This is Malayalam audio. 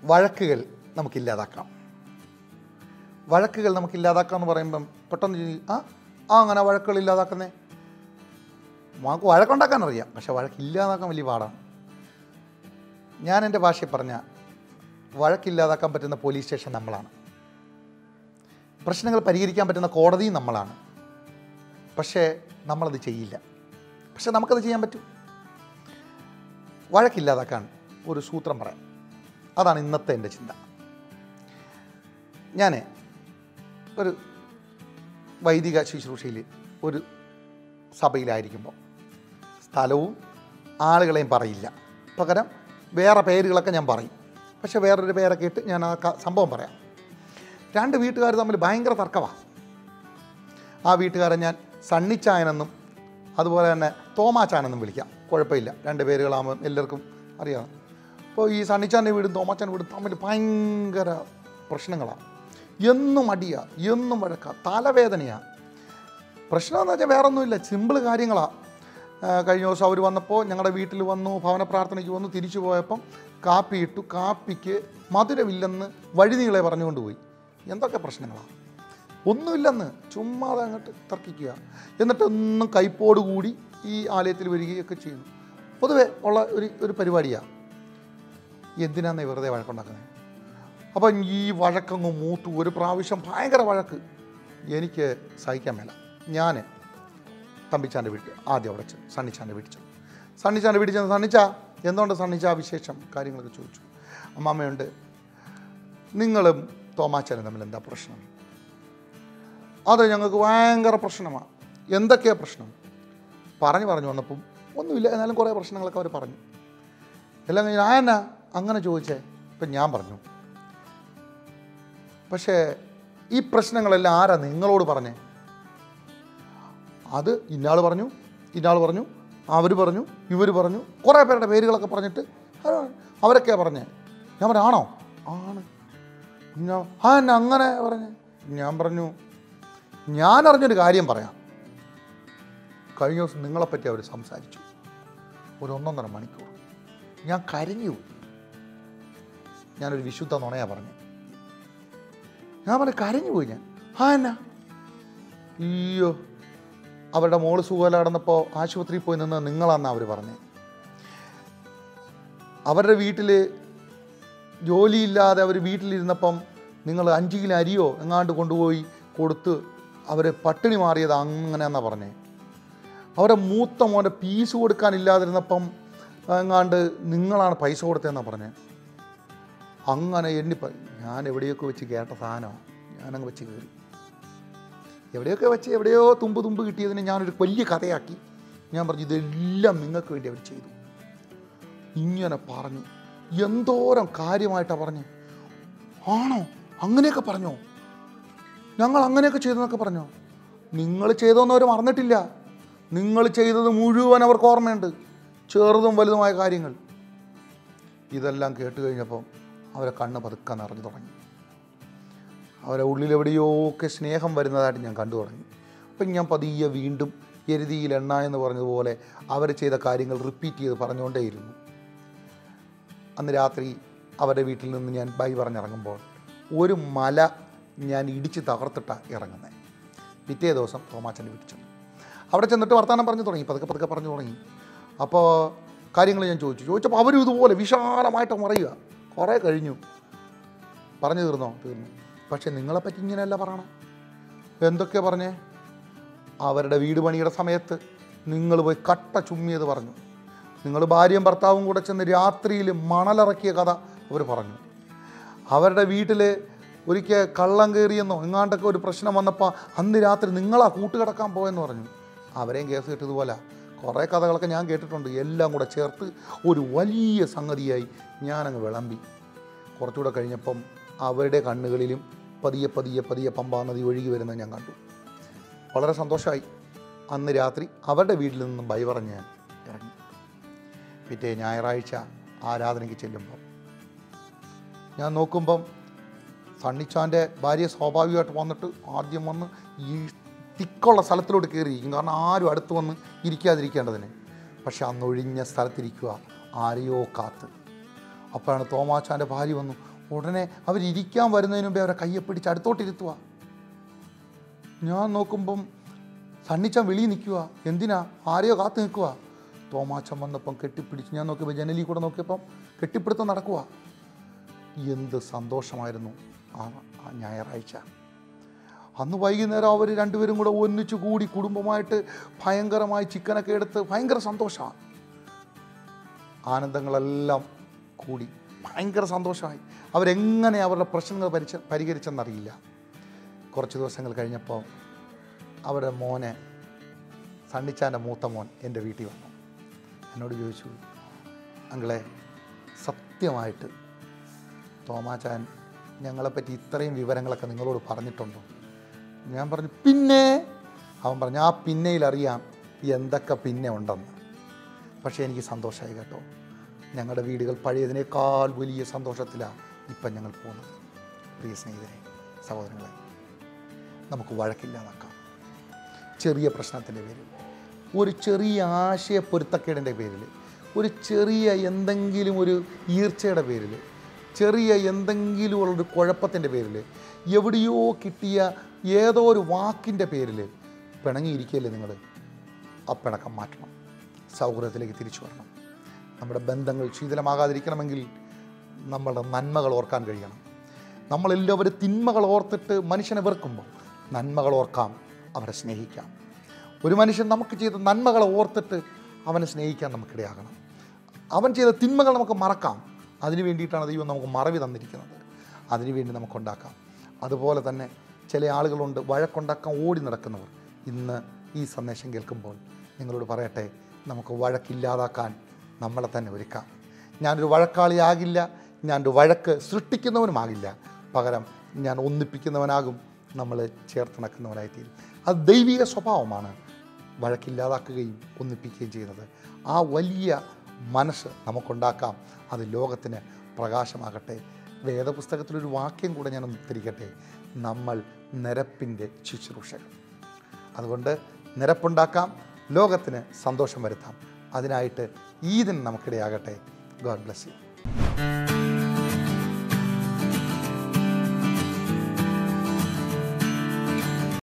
വഴക്കുകൾ നമുക്കില്ലാതാക്കാം വഴക്കുകൾ നമുക്കില്ലാതാക്കാം എന്ന് പറയുമ്പം പെട്ടെന്ന് ചിന്തി- ആ ആ അങ്ങനെ വഴക്കുകൾ ഇല്ലാതാക്കുന്നേ നമുക്ക് വഴക്കുണ്ടാക്കാൻ അറിയാം പക്ഷെ വഴക്കില്ലാതാക്കാൻ വലിയ പാടാണ് ഞാൻ എൻ്റെ ഭാഷയിൽ പറഞ്ഞ വഴക്കില്ലാതാക്കാൻ പറ്റുന്ന പോലീസ് സ്റ്റേഷൻ നമ്മളാണ് പ്രശ്നങ്ങൾ പരിഹരിക്കാൻ പറ്റുന്ന കോടതിയും നമ്മളാണ് പക്ഷേ നമ്മളത് ചെയ്യില്ല പക്ഷെ നമുക്കത് ചെയ്യാൻ പറ്റും വഴക്കില്ലാതാക്കാൻ ഒരു സൂത്രം പറയാം അതാണ് ഇന്നത്തെ എൻ്റെ ചിന്ത ഞാൻ ഒരു വൈദിക ശുശ്രൂഷയിൽ ഒരു സഭയിലായിരിക്കുമ്പോൾ സ്ഥലവും ആളുകളെയും പറയില്ല പകരം വേറെ പേരുകളൊക്കെ ഞാൻ പറയും പക്ഷെ വേറൊരു പേരൊക്കെ ഇട്ട് ഞാൻ ആ ക- സംഭവം പറയാം രണ്ട് വീട്ടുകാർ തമ്മിൽ ഭയങ്കര തർക്കമാണ് ആ വീട്ടുകാരെ ഞാൻ സണ്ണിച്ചായനെന്നും അതുപോലെ തന്നെ തോമാച്ചാനെന്നും വിളിക്കാം കുഴപ്പമില്ല രണ്ട് പേരുകളാകുമ്പോൾ എല്ലാവർക്കും അറിയാം അപ്പോൾ ഈ സണ്ണിച്ചാൻ്റെ വീടും തോമാച്ചാൻ്റെ വീടും തമ്മിൽ ഭയങ്കര പ്രശ്നങ്ങളാണ് എന്നും അടിയാ എന്നും വഴക്ക തലവേദനയാണ് പ്രശ്നമെന്ന് വെച്ചാൽ വേറെ ഒന്നുമില്ല സിമ്പിൾ കാര്യങ്ങളാണ് കഴിഞ്ഞ ദിവസം അവർ വന്നപ്പോൾ ഞങ്ങളുടെ വീട്ടിൽ വന്നു ഭവന പ്രാർത്ഥനയ്ക്ക് വന്നു തിരിച്ചു പോയപ്പം കാപ്പി ഇട്ടു കാപ്പിക്ക് മധുരമില്ലെന്ന് വഴിനീളെ പറഞ്ഞുകൊണ്ട് പോയി എന്തൊക്കെ പ്രശ്നങ്ങളാണ് ഒന്നുമില്ലെന്ന് ചുമ്മാതെ അങ്ങോട്ട് തർക്കിക്കുക എന്നിട്ട് ഒന്നും കയ്പോടുകൂടി ഈ ആലയത്തിൽ വരികയൊക്കെ ചെയ്യുന്നു പൊതുവെ ഉള്ള ഒരു ഒരു പരിപാടിയാണ് എന്തിനാന്ന് വെറുതെ വഴക്കുണ്ടാക്കുന്നത് അപ്പം ഈ വഴക്കങ്ങ് മൂത്തു ഒരു പ്രാവശ്യം ഭയങ്കര വഴക്ക് എനിക്ക് സഹിക്കാൻ മേല ഞാൻ തമ്പിച്ചാൻ്റെ വീട്ടിൽ ആദ്യം അവിടെ ചെന്നു സണ്ണിച്ചാൻ്റെ വീട്ടിൽ ചെന്നു സണ്ണിച്ചാൻ്റെ വീട്ടിൽ ചെന്ന് സണ്ണിച്ച എന്തുകൊണ്ട് സണ്ണിച്ച വിശേഷം കാര്യങ്ങളൊക്കെ ചോദിച്ചു അമ്മാമ്മയുണ്ട് നിങ്ങളും തോമാച്ചാനും തമ്മിൽ എന്താ പ്രശ്നം അത് ഞങ്ങൾക്ക് ഭയങ്കര പ്രശ്നമാണ് എന്തൊക്കെയാണ് പ്രശ്നം പറഞ്ഞു പറഞ്ഞു വന്നപ്പം ഒന്നുമില്ല എന്നാലും കുറേ പ്രശ്നങ്ങളൊക്കെ അവർ പറഞ്ഞു എല്ലാം കഴിഞ്ഞ് ഞാൻ എന്നാ അങ്ങനെ ചോദിച്ചേ ഇപ്പം ഞാൻ പറഞ്ഞു പക്ഷേ ഈ പ്രശ്നങ്ങളെല്ലാം ആരാ നിങ്ങളോട് പറഞ്ഞേ അത് ഇന്നാൾ പറഞ്ഞു ഇന്നാൾ പറഞ്ഞു അവർ പറഞ്ഞു ഇവർ പറഞ്ഞു കുറേ പേരുടെ പേരുകളൊക്കെ പറഞ്ഞിട്ട് അത് അവരൊക്കെയാ പറഞ്ഞേ ഞാൻ പറഞ്ഞു ആണോ ആണ് ഞാൻ ആ എന്നെ അങ്ങനെ പറഞ്ഞേ ഞാൻ പറഞ്ഞു ഞാൻ അറിഞ്ഞൊരു കാര്യം പറയാം കഴിഞ്ഞ ദിവസം നിങ്ങളെപ്പറ്റി അവർ സംസാരിച്ചു ഒരു ഒന്നൊന്നര മണിക്കൂർ ഞാൻ കരഞ്ഞു പോയി. ഞാനൊരു വിശുദ്ധ നുണയാ പറഞ്ഞു ഞാൻ പറഞ്ഞു കരഞ്ഞു പോയി ഞാൻ ആ എന്നാ അയ്യോ അവരുടെ മോള് സുഖമല്ല കിടന്നപ്പോൾ ആശുപത്രിയിൽ പോയി നിന്ന് നിങ്ങളാന്നാ അവർ പറഞ്ഞത് അവരുടെ വീട്ടിൽ ജോലിയില്ലാതെ അവർ വീട്ടിലിരുന്നപ്പം നിങ്ങൾ അഞ്ച് കിലോ അരിയോ എങ്ങാണ്ട് കൊണ്ടുപോയി കൊടുത്ത് അവർ പട്ടിണി മാറിയത് അങ്ങനെയാന്നാ പറഞ്ഞേ അവരുടെ മൂത്ത മോൻ്റെ പീസ് കൊടുക്കാനില്ലാതിരുന്നപ്പം എങ്ങാണ്ട് നിങ്ങളാണ് പൈസ കൊടുത്തതെന്നാണ് പറഞ്ഞത് അങ്ങനെ എണ്ണി പ- ഞാൻ എവിടെയൊക്കെ വെച്ച് കേട്ട സാധനമാണ് ഞാനങ്ങ് വെച്ച് കയറി എവിടെയൊക്കെ വെച്ച് എവിടെയോ തുമ്പ് തുമ്പ് കിട്ടിയതിന് ഞാനൊരു വലിയ കഥയാക്കി ഞാൻ പറഞ്ഞു ഇതെല്ലാം നിങ്ങൾക്ക് വേണ്ടി അവർ ചെയ്തു ഇങ്ങനെ പറഞ്ഞു എന്തോരം കാര്യമായിട്ടാണ് പറഞ്ഞു ആണോ അങ്ങനെയൊക്കെ പറഞ്ഞോ ഞങ്ങൾ അങ്ങനെയൊക്കെ ചെയ്തെന്നൊക്കെ പറഞ്ഞോ നിങ്ങൾ ചെയ്തോന്ന് അവർ മറന്നിട്ടില്ല നിങ്ങൾ ചെയ്തത് മുഴുവൻ അവർക്ക് ഓർമ്മയുണ്ട് ചെറുതും വലുതുമായ കാര്യങ്ങൾ ഇതെല്ലാം കേട്ട് കഴിഞ്ഞപ്പം അവരെ കണ്ണ് പതുക്കെ നിറഞ്ഞു തുടങ്ങി അവരെ ഉള്ളിലെവിടെയോ ഒക്കെ സ്നേഹം വരുന്നതായിട്ട് ഞാൻ കണ്ടു തുടങ്ങി അപ്പം ഞാൻ പതിയെ വീണ്ടും എരുതിയിൽ എണ്ണ എന്ന് പറഞ്ഞതുപോലെ അവർ ചെയ്ത കാര്യങ്ങൾ റിപ്പീറ്റ് ചെയ്ത് പറഞ്ഞുകൊണ്ടേയിരുന്നു അന്ന് രാത്രി അവരുടെ വീട്ടിൽ നിന്ന് ഞാൻ ബൈ പറഞ്ഞിറങ്ങുമ്പോൾ ഒരു മല ഞാൻ ഇടിച്ച് തകർത്തിട്ടാണ് ഇറങ്ങുന്നത് പിറ്റേ ദിവസം തോമാച്ചൻ്റെ വീട്ടിൽ ചെന്നു അവിടെ ചെന്നിട്ട് വർത്തമാനം പറഞ്ഞു തുടങ്ങി പതുക്കെ പതുക്കെ പറഞ്ഞു തുടങ്ങി അപ്പോൾ കാര്യങ്ങൾ ഞാൻ ചോദിച്ചു ചോദിച്ചപ്പോൾ അവരും ഇതുപോലെ വിശാലമായിട്ട് മറയുക കുറേ കഴിഞ്ഞു പറഞ്ഞു തീർന്നോ തീർന്നു പക്ഷെ നിങ്ങളെപ്പറ്റി ഇങ്ങനെയല്ല പറയണം എന്തൊക്കെയാണ് പറഞ്ഞേ അവരുടെ വീട് പണിയുടെ സമയത്ത് നിങ്ങൾ പോയി കട്ട ചുമ്മിയത് പറഞ്ഞു നിങ്ങൾ ഭാര്യയും ഭർത്താവും കൂടെ ചെന്ന് രാത്രിയിൽ മണലിറക്കിയ കഥ അവർ പറഞ്ഞു അവരുടെ വീട്ടിൽ ഒരിക്കൽ കള്ളം കയറിയെന്നോ എങ്ങാണ്ടൊക്കെ ഒരു പ്രശ്നം വന്നപ്പോൾ അന്ന് രാത്രി നിങ്ങളാ കൂട്ടുകിടക്കാൻ പോയെന്ന് പറഞ്ഞു അവരെയും കേസ് കിട്ടിയതുപോലെ കുറേ കഥകളൊക്കെ ഞാൻ കേട്ടിട്ടുണ്ട് എല്ലാം കൂടെ ചേർത്ത് ഒരു വലിയ സംഗതിയായി ഞാനങ്ങ് വിളമ്പി കുറച്ചുകൂടെ കഴിഞ്ഞപ്പം അവരുടെ കണ്ണുകളിലും പതിയെ പതിയെ പതിയെ പമ്പാ നദി ഒഴുകി വരുന്നത് ഞാൻ കണ്ടു വളരെ സന്തോഷമായി അന്ന് രാത്രി അവരുടെ വീട്ടിൽ നിന്നും ബൈ പറഞ്ഞ് ഞാൻ ഇറങ്ങി പിറ്റേ ഞായറാഴ്ച ആരാധനയ്ക്ക് ചെല്ലുമ്പം ഞാൻ നോക്കുമ്പം സണ്ണിച്ചാൻ്റെ ഭാര്യ സ്വാഭാവികമായിട്ട് വന്നിട്ട് ആദ്യം വന്ന് ഈ തിക്കുള്ള സ്ഥലത്തിലോട്ട് കയറിയിരിക്കും കാരണം ആരും അടുത്ത് വന്ന് ഇരിക്കാതിരിക്കേണ്ടതിന് പക്ഷെ അന്ന് ഒഴിഞ്ഞ സ്ഥലത്തിരിക്കുക ആരെയോ കാത്ത് അപ്പോഴാണ് തോമാച്ചാൻ്റെ ഭാര്യ വന്നു ഉടനെ അവരിയ്ക്കാൻ വരുന്നതിന് മുമ്പേ അവരെ കയ്യെ പിടിച്ച് അടുത്തോട്ടിരുത്തുക ഞാൻ നോക്കുമ്പം സണ്ണിച്ചൻ വെളിയിൽ നിൽക്കുക എന്തിനാ ആരെയോ കാത്തു നിൽക്കുക തോമാച്ചൻ വന്നപ്പം കെട്ടിപ്പിടിച്ച് ഞാൻ നോക്കിയപ്പോൾ ജനലിൽ കൂടെ നോക്കിയപ്പം കെട്ടിപ്പിടുത്തം നടക്കുക എന്ത് സന്തോഷമായിരുന്നു ആ ആ ഞായറാഴ്ച അന്ന് വൈകുന്നേരം അവർ രണ്ടുപേരും കൂടെ ഒന്നിച്ചു കൂടി കുടുംബമായിട്ട് ഭയങ്കരമായി ചിക്കനൊക്കെ എടുത്ത് ഭയങ്കര സന്തോഷമാണ് ആനന്ദങ്ങളെല്ലാം കൂടി ഭയങ്കര സന്തോഷമായി അവരെങ്ങനെ അവരുടെ പ്രശ്നങ്ങൾ പരിച്ച പരിഹരിച്ചെന്നറിയില്ല കുറച്ച് ദിവസങ്ങൾ കഴിഞ്ഞപ്പോൾ അവരുടെ മോനെ സണ്ണിച്ചാൻ്റെ മൂത്ത മോൻ എൻ്റെ വീട്ടിൽ വന്നു എന്നോട് ചോദിച്ചു അങ്ങളെ സത്യമായിട്ട് തോമാച്ചാൻ ഞങ്ങളെപ്പറ്റി ഇത്രയും വിവരങ്ങളൊക്കെ നിങ്ങളോട് പറഞ്ഞിട്ടുണ്ടോ ഞാൻ പറഞ്ഞു പിന്നെ അവൻ പറഞ്ഞു ആ പിന്നയിൽ അറിയാം എന്തൊക്കെ പിന്നെ ഉണ്ടെന്ന് പക്ഷേ എനിക്ക് സന്തോഷമായി കേട്ടോ ഞങ്ങളുടെ വീടുകൾ പഴയതിനേക്കാൾ വലിയ സന്തോഷത്തിലാണ് ഇപ്പം ഞങ്ങൾ പോകുന്നത് പ്രിയ സ്നേഹിതരെ സഹോദരങ്ങളെ നമുക്ക് വഴക്കില്ലാതാക്കാം ചെറിയ പ്രശ്നത്തിൻ്റെ പേരിൽ ഒരു ചെറിയ ആശയ പൊരുത്തക്കേടിൻ്റെ പേരിൽ ഒരു ചെറിയ എന്തെങ്കിലും ഒരു ഈർച്ചയുടെ പേരിൽ ചെറിയ എന്തെങ്കിലും ഉള്ളൊരു കുഴപ്പത്തിൻ്റെ പേരിൽ എവിടെയോ കിട്ടിയ ഏതോ ഒരു വാക്കിൻ്റെ പേരിൽ പിണങ്ങിയിരിക്കുകയല്ലേ നിങ്ങൾ ആ പിണക്കം മാറ്റണം സൗഹൃദത്തിലേക്ക് തിരിച്ചു വരണം നമ്മുടെ ബന്ധങ്ങൾ ശീതലമാകാതിരിക്കണമെങ്കിൽ നമ്മളുടെ നന്മകൾ ഓർക്കാൻ കഴിയണം നമ്മളെല്ലാവരും തിന്മകൾ ഓർത്തിട്ട് മനുഷ്യനെ വെറുക്കുമ്പോൾ നന്മകൾ ഓർക്കാം അവരെ സ്നേഹിക്കാം ഒരു മനുഷ്യൻ നമുക്ക് ചെയ്ത നന്മകളെ ഓർത്തിട്ട് അവനെ സ്നേഹിക്കാൻ നമുക്കിടയാകണം അവൻ ചെയ്ത തിന്മകൾ നമുക്ക് മറക്കാം അതിനു വേണ്ടിയിട്ടാണ് ദൈവം നമുക്ക് മറവി തന്നിരിക്കുന്നത് അതിനുവേണ്ടി നമുക്കുണ്ടാക്കാം അതുപോലെ തന്നെ ചില ആളുകളുണ്ട് വഴക്കുണ്ടാക്കാൻ ഓടി നടക്കുന്നവർ ഇന്ന് ഈ സന്ദേശം കേൾക്കുമ്പോൾ നിങ്ങളോട് പറയട്ടെ നമുക്ക് വഴക്കില്ലാതാക്കാൻ നമ്മളെ തന്നെ ഒരുക്കാം ഞാനൊരു വഴക്കാളിയാകില്ല ഞാനൊരു വഴക്ക് സൃഷ്ടിക്കുന്നവനുമാകില്ല പകരം ഞാൻ ഒന്നിപ്പിക്കുന്നവനാകും നമ്മൾ ചേർത്തിണക്കുന്നവനായിത്തീരും അത് ദൈവിക സ്വഭാവമാണ് വഴക്കില്ലാതാക്കുകയും ഒന്നിപ്പിക്കുകയും ചെയ്യുന്നത് ആ വലിയ മനസ്സ് നമുക്കുണ്ടാക്കാം അത് ലോകത്തിന് പ്രകാശമാകട്ടെ വേദപുസ്തകത്തിലൊരു വാക്യം കൂടെ ഞാൻ ഉദ്ധരിക്കട്ടെ നമ്മൾ നിരപ്പിൻ്റെ ശുശ്രൂഷകൾ അതുകൊണ്ട് നിരപ്പുണ്ടാക്കാം ലോകത്തിന് സന്തോഷം വരുത്താം അതിനായിട്ട് ഈദിന് നമുക്കിടയാകട്ടെ ഗോഡ് ബ്ലസ് യു